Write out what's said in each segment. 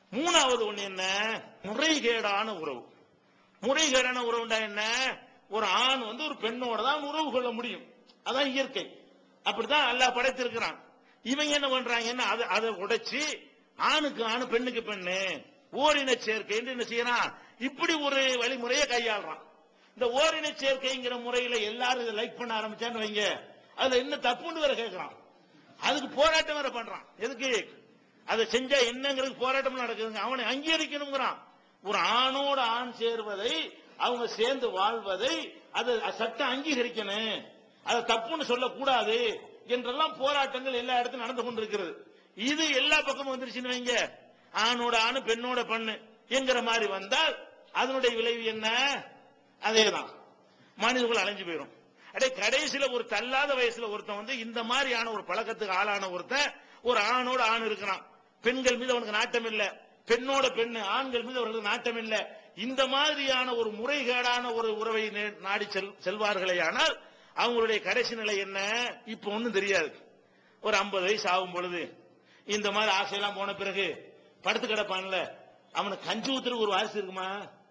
மூணாவது ஒண்ணு என்ன முறைகேடான உறவு முறைகேடான உறவுண்டா என்ன ஒரு ஆண் வந்து ஒரு பெண்ணோட தான் உறவு கொள்ள முடியும் அதான் இயற்கை அப்படித்தான் அல்லாஹ் படைத்திருக்கிறான் இவங்க என்ன பண்றாங்கன்னா அதை அதை உடைச்சு ஆணுக்கு ஆணு பெண்ணுக்கு பெண்ணு ஓரின சேர்க்கை என்று என்ன செய்யறான் இப்படி ஒரு வழிமுறையை கையாளுறான் இந்த ஓரின சேர்க்கைங்கிற முறையில எல்லாரும் இதை லைக் பண்ண ஆரம்பிச்சான்னு வைங்க அதுல என்ன தப்புன்னு வேற கேட்கறான் அதுக்கு போராட்டம் வேற பண்றான் எதுக்கு அதை செஞ்சா என்னங்கிறது போராட்டம் நடக்குதுங்க அவனை அங்கீகரிக்கணுங்கிறான் ஒரு ஆணோட ஆண் சேர்வதை அவங்க சேர்ந்து வாழ்வதை அது சட்டம் அங்கீகரிக்கணும் அதை தப்புன்னு சொல்லக்கூடாது என்றெல்லாம் போராட்டங்கள் எல்லா இடத்துலும் நடந்து கொண்டிருக்கிறது இது எல்லா பக்கமும் வந்துருச்சுன்னு வைங்க ஆணோட ஆணு பெண்ணோட பெண்ணு என்கிற மாதிரி வந்தால் அதனுடைய விளைவு என்ன அதேதான் மனிதர்கள் அலைஞ்சு போயிடும் அடே கடைசியில ஒரு தள்ளாத வயசுல ஒருத்தன் வந்து இந்த மாதிரியான ஒரு பழக்கத்துக்கு ஆளான ஒருத்தன் ஒரு ஆணோட ஆண் இருக்கிறான் பெண்கள் மீது அவனுக்கு நாட்டம் இல்ல பெண்ணோட பெண்ணு ஆண்கள் மீது அவர்களுக்கு நாட்டம் இல்ல இந்த மாதிரியான ஒரு முறைகேடான ஒரு உறவை நே- நாடி செல் செல்வார்களே ஆனால் அவங்களுடைய கடைசி நிலை என்ன இப்ப ஒண்ணும் தெரியாது ஒரு 50 வயசு ஆகும் பொழுது இந்த மாதிரி ஆசையெல்லாம் போன பிறகு படுத்து கிடப்பான்ல அவனுக்கு கஞ்சி ஊத்துறதுக்கு ஒரு வாரிசு இருக்குமா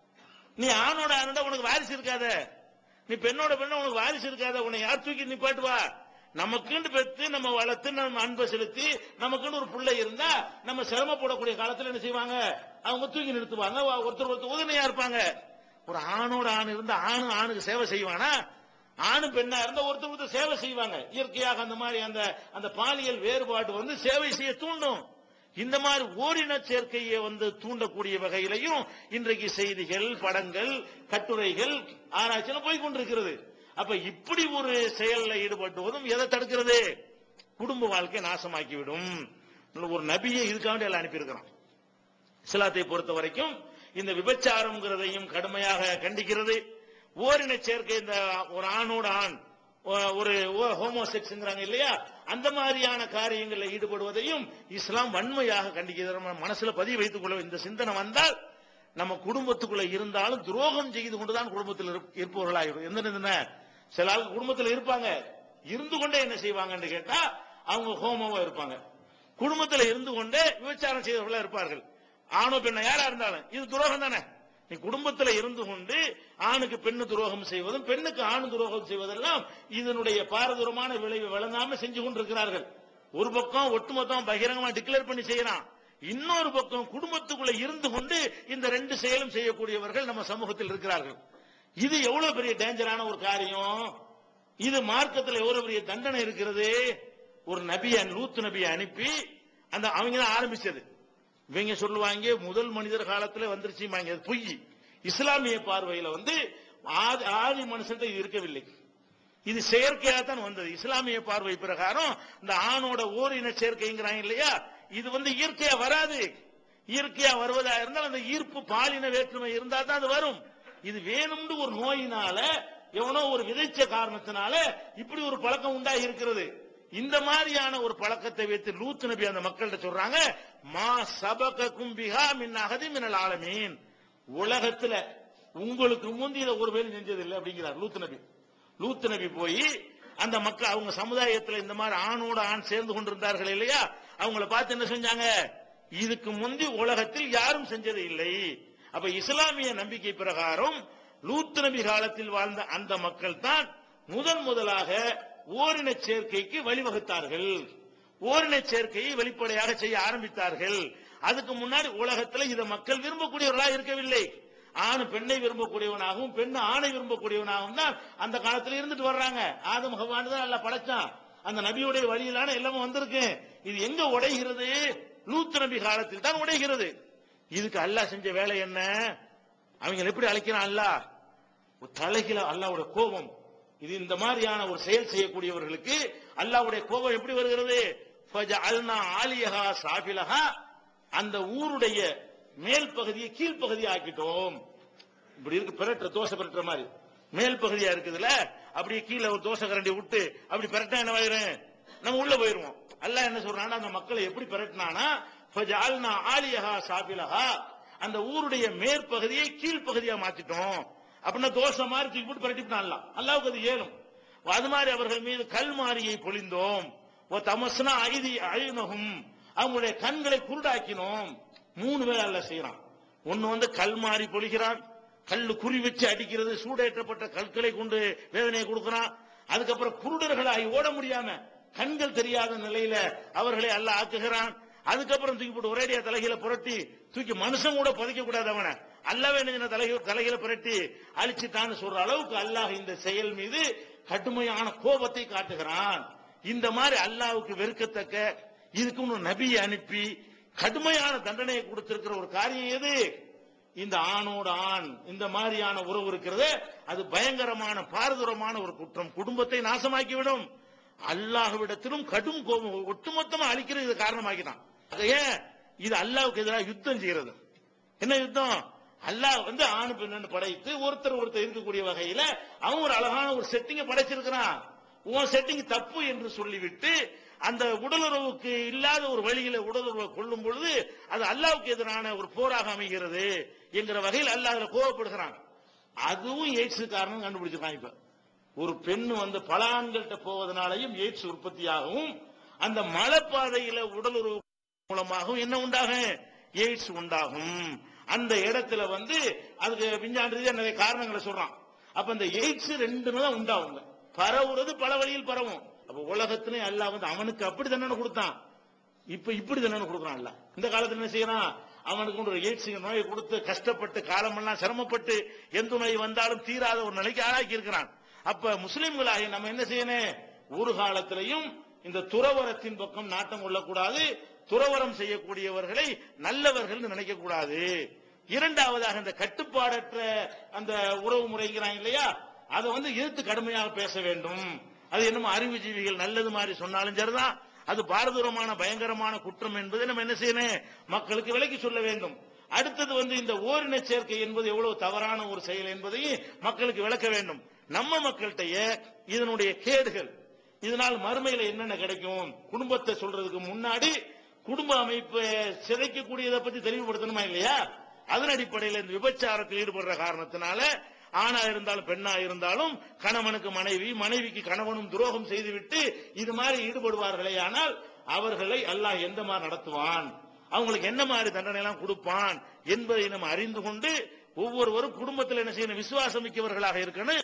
நீ ஆணோட ஆணுடா உனக்கு வாரிசு இருக்காத நீ பெண்ணோட பெண்ண உனக்கு வாரிசு இருக்காத உன்னை யார் தூக்கி நிப்பாட்டுவா நமக்குன்னு பெத்து நம்ம வளர்த்து நம்ம அன்பை செலுத்தி நமக்குன்னு ஒரு பிள்ளை இருந்தா நம்ம சிரமப்படக்கூடிய காலத்துல என்ன செய்வாங்க அவங்க தூக்கி நிறுத்துவாங்க வா- ஒருத்தர் ஒருத்தர் உதவியா இருப்பாங்க ஒரு ஆணோட ஆண் இருந்தா ஆணு ஆணுக்கு சேவை செய்வானா ஆணு பெண்ணா இருந்தா ஒருத்தர் ஒருத்தர் சேவை செய்வாங்க இயற்கையாக அந்த மாதிரி அந்த அந்த பாலியல் வேறுபாடு வந்து சேவை செய்ய தூண்டும் இந்த மாதிரி ஓரின சேர்க்கையை வந்து தூண்டக்கூடிய வகையிலையும் இன்றைக்கு செய்திகள் படங்கள் கட்டுரைகள் ஆராய்ச்சியில் போய் கொண்டிருக்கிறது அப்ப இப்படி ஒரு செயல்ல ஈடுபட்டுவதும் எதை தடுக்கிறது குடும்ப வாழ்க்கை நாசமாக்கிவிடும் ஒரு நபியை இதுக்காண்டி எல்லாம் அனுப்பியிருக்கிறான் இஸ்லாத்தை பொறுத்த வரைக்கும் இந்த விபச்சாரம்ங்கிறதையும் கடுமையாக கண்டிக்கிறது ஓரின சேர்க்கை இந்த ஒரு ஆணோட ஆண் ஒ- ஒரு ஹோமோசெக்ஸ்ங்கிறாங்க இல்லையா அந்த மாதிரியான காரியங்களில் ஈடுபடுவதையும் இஸ்லாம் வன்மையாக கண்டிக்கிறது நம்ம மனசுல பதிய வைத்துக் கொள்ள இந்த சிந்தனை வந்தால் நம்ம குடும்பத்துக்குள்ள இருந்தாலும் துரோகம் செய்து கொண்டுதான் குடும்பத்தில் இருப்- இருப்பவர்களாகிடும் எந்த நிந்தனை சில ஆள் குடும்பத்தில் இருப்பாங்க இருந்து கொண்டே என்ன செய்வாங்கன்னு கேட்டா அவங்க ஹோமோவா இருப்பாங்க குடும்பத்தில் இருந்து கொண்டே விபச்சாரம் செய்தவர்களா இருப்பார்கள் ஆணோ பெண்ணோ யாரா இருந்தாலும் இது துரோகம் தானே நீ குடும்பத்துல இருந்து கொண்டு ஆணுக்கு பெண்ணு துரோகம் செய்வதும் பெண்ணுக்கு ஆண் துரோகம் செய்வதெல்லாம் இதனுடைய பாரதூரமான விளைவு விளங்காம செஞ்சு கொண்டிருக்கிறார்கள் ஒரு பக்கம் ஒட்டுமொத்தம் பகிரங்கமா டிக்ளேர் பண்ணி செய்யறான் இன்னொரு பக்கம் குடும்பத்துக்குள்ள இருந்து கொண்டு இந்த ரெண்டு செயலும் செய்யக்கூடியவர்கள் நம்ம சமூகத்தில் இருக்கிறார்கள் இது எவ்வளவு பெரிய டேஞ்சரான ஒரு காரியம் இது மார்க்கத்தில் எவ்வளவு பெரிய தண்டனை இருக்கிறது ஒரு நபியை லூத்து நபியை அனுப்பி அந்த அவங்க தான் ஆரம்பிச்சது இவங்க சொல்லுவாங்க முதல் மனிதர் காலத்துல வந்துருச்சுமாங்க அது பொய் இஸ்லாமிய பார்வையில வந்து ஆதி ஆதி மனுஷன் இது இருக்கவில்லை இது செயற்கையா தான் வந்தது இஸ்லாமிய பார்வை பிரகாரம் இந்த ஆணோட ஓரின சேர்க்கைங்கிறாங்க இல்லையா இது வந்து இயற்கையா வராது இயற்கையா வருவதா இருந்தால் அந்த ஈர்ப்பு பாலின வேற்றுமை இருந்தா தான் அது வரும் இது வேணும்னு ஒரு நோயினால எவனோ ஒரு விதைச்ச காரணத்தினால இப்படி ஒரு பழக்கம் உண்டாகி இருக்கிறது இந்த மாதிரியான ஒரு பழக்கத்தை வைத்து லூத் நபி அந்த மக்கள்கிட்ட சொல்றாங்க மா சபக கும்பிகா மின் அகதி மின்னல் ஆலமீன் உலகத்துல உங்களுக்கு முந்தி இதை ஒரு பேரும் செஞ்சது இல்லை அப்படிங்கிறார் லூத் நபி லூத் நபி போய் அந்த மக்கள் அவங்க சமுதாயத்துல இந்த மாதிரி ஆணோட ஆண் சேர்ந்து கொண்டிருந்தார்கள் இல்லையா அவங்கள பார்த்து என்ன செஞ்சாங்க இதுக்கு முந்தி உலகத்தில் யாரும் செஞ்சது இல்லை அப்ப இஸ்லாமிய நம்பிக்கை பிரகாரம் லூத் நபி காலத்தில் வாழ்ந்த அந்த மக்கள் தான் முதன் முதலாக ஓரின சேர்க்கைக்கு வழிவகுத்தார்கள் ஓரின சேர்க்கையை வெளிப்படையாக செய்ய ஆரம்பித்தார்கள் அதுக்கு முன்னாடி உலகத்துல இதை மக்கள் விரும்பக்கூடியவர்களாக இருக்கவில்லை ஆண் பெண்ணை விரும்பக்கூடியவனாகவும் பெண் ஆணை விரும்பக்கூடியவனாகவும் தான் அந்த காலத்துல இருந்துட்டு வர்றாங்க ஆதம் பகவான் தான் நல்லா படைச்சான் அந்த நபியுடைய வழியிலான எல்லாமே வந்திருக்கு இது எங்க உடைகிறது லூத் நபி காலத்தில் தான் உடைகிறது இதுக்கு அல்லாஹ் செஞ்ச வேலை என்ன அவங்க எப்படி அழைக்கிறான் அல்லாஹ் ஒரு தலைகில அல்லாவுடைய கோபம் இது இந்த மாதிரியான ஒரு செயல் செய்யக்கூடியவர்களுக்கு அல்லாவுடைய கோபம் எப்படி வருகிறது ஃபஜஅல்னா ஆலியஹா சாபிலஹா அந்த ஊருடைய மேல் பகுதியை கீழ்ப்பகுதியை ஆக்கிட்டோம் இப்படி இருக்கு பிரட்டுற தோசை பிரட்டுற மாதிரி மேல் பகுதியா இருக்குதுல அப்படியே கீழே ஒரு தோசை கரண்டி விட்டு அப்படி பிரட்டா என்ன ஆயிரும் நம்ம உள்ள போயிருவோம் அல்லாஹ் என்ன சொல்றான்னா அந்த மக்களை எப்படி பிரட்டினானா ஃபஜஅல்னா ஆலியஹா சாபிலஹா அந்த ஊருடைய மேற்பகுதியை கீழ்ப்பகுதியா மாத்திட்டோம் அப்படின்னா தோசை மாதிரி தூக்கி போட்டு பிரட்டிவிட்டான் அல்லாவுக்கு அது ஏலும் அது மாதிரி அவர்கள் மீது கல் மாரியை பொழிந்தோம் ஓ தமஸ்னா ஐதி அழினகும் அவங்களுடைய கண்களை குருடாக்கினோம் மூணு வேலை அல்லாஹ் செய்யறான் ஒன்னு வந்து கல் மாறி பொழிகிறான் கல்லு குறி வச்சு அடிக்கிறது சூடேற்றப்பட்ட கற்களை கொண்டு வேதனையை கொடுக்கிறான் அதுக்கப்புறம் குருடர்களாகி ஓட முடியாம கண்கள் தெரியாத நிலையில அவர்களை அல்லாஹ் ஆக்குகிறான் அதுக்கப்புறம் தூக்கி போட்டு ஒரேடியா தலைகளை புரட்டி தூக்கி மனுஷன் கூட புதைக்க கூடாது அவனை அல்லாவே என்ன தலைக தலைகளை புரட்டி அழிச்சிட்டான்னு சொல்ற அளவுக்கு அல்லாஹ் இந்த செயல் மீது கடுமையான கோபத்தை காட்டுகிறான் இந்த மாதிரி அல்லாஹ்வுக்கு வெறுக்கத்தக்க இதுக்கு இன்னும் நபியை அனுப்பி கடுமையான தண்டனையை கொடுத்திருக்கிற ஒரு காரியம் எது இந்த ஆணோடு ஆண் இந்த மாதிரியான உறவு இருக்கிறது அது பயங்கரமான பாரதூரமான ஒரு குற்றம் குடும்பத்தை நாசமாக்கிவிடும் அல்லாஹ்விடத்திலும் கடும் கோபம் ஒட்டுமொத்தமா அழிக்கிறது இது காரணமாக்கினான் ஏன் இது அல்லாஹ்வுக்கு எதிராக யுத்தம் செய்யறது என்ன யுத்தம் அல்லாஹ் வந்து ஆணு பெண்ணு படைத்து ஒருத்தர் ஒருத்தர் இருக்கக்கூடிய வகையில அவன் ஒரு அழகான ஒரு செட்டிங்க படைச்சிருக்கிறான் உன் செட்டிங் தப்பு என்று சொல்லிவிட்டு அந்த உடலுறவுக்கு இல்லாத ஒரு வழியில உடலுறவை கொள்ளும் பொழுது அது அல்லாவுக்கு எதிரான ஒரு போராக அமைகிறது என்கிற வகையில் அல்லாஹ் அதுல கோவப்படுகிறான் அதுவும் எய்ட்ஸ் காரணம் கண்டுபிடிச்சிருக்கான் இப்ப ஒரு பெண் வந்து பல ஆண்கள்கிட்ட போவதனாலையும் எய்ட்ஸ் உற்பத்தியாகவும் அந்த மலைப்பாதையில உடலுறவு மூலமாகவும் என்ன உண்டாகும் எய்ட்ஸ் உண்டாகும் அந்த இடத்துல வந்து அதுக்கு விஞ்ஞான ரீதியா நிறைய காரணங்களை சொல்றான் அப்ப இந்த எய்ட்ஸ் ரெண்டுமே தான் உண்டாகுங்க பரவுறது பல வழியில் பரவும் அப்ப உலகத்திலே அல்லாஹ் வந்து அவனுக்கு அப்படி தண்டனை கொடுத்தான் இப்ப இப்படி தண்டனை கொடுக்குறான் அல்ல இந்த காலத்துல என்ன செய்யறான் அவனுக்கு ஒரு எய்ட்ஸ் நோயை கொடுத்து கஷ்டப்பட்டு காலமெல்லாம் சிரமப்பட்டு எந்த நோய் வந்தாலும் தீராத ஒரு நிலைக்கு ஆளாக்கி இருக்கிறான் அப்ப முஸ்லிம்களாகி நம்ம என்ன செய்யணும் ஒரு காலத்திலையும் இந்த துறவரத்தின் பக்கம் நாட்டம் கொள்ளக்கூடாது துறவரம் செய்யக்கூடியவர்களை நல்லவர்கள் நினைக்க கூடாது இரண்டாவதாக இந்த கட்டுப்பாடற்ற அந்த உறவு முறைங்கிறாங்க இல்லையா அதை வந்து எதிர்த்து கடுமையாக பேச வேண்டும் அது என்னமோ அறிவுஜீவிகள் நல்லது மாதிரி சொன்னாலும் சரிதான் அது பாரதூரமான பயங்கரமான குற்றம் என்பதை நம்ம என்ன செய்யணும் மக்களுக்கு விலக்கி சொல்ல வேண்டும் அடுத்தது வந்து இந்த ஓரின சேர்க்கை என்பது எவ்வளவு தவறான ஒரு செயல் என்பதையும் மக்களுக்கு விளக்க வேண்டும் நம்ம மக்கள்கிட்டய இதனுடைய கேடுகள் இதனால் மறுமையில என்னென்ன கிடைக்கும் குடும்பத்தை சொல்றதுக்கு முன்னாடி குடும்ப அமைப்பை சிதைக்கக்கூடியதை பத்தி தெளிவுபடுத்தணுமா இல்லையா அதன் அடிப்படையில் இந்த விபச்சாரத்தில் ஈடுபடுற காரணத்தினால ஆணா இருந்தாலும் பெண்ணா இருந்தாலும் கணவனுக்கு மனைவி மனைவிக்கு கணவனும் துரோகம் செய்துவிட்டு இது மாதிரி ஈடுபடுவார்களே ஆனால் அவர்களை அல்லாஹ் எந்த மாதிரி நடத்துவான் அவங்களுக்கு என்ன மாதிரி தண்டனை எல்லாம் கொடுப்பான் என்பதை நம்ம அறிந்து கொண்டு ஒவ்வொருவரும் குடும்பத்தில் என்ன செய்யணும் விசுவாசம் மிக்கவர்களாக இருக்கணும்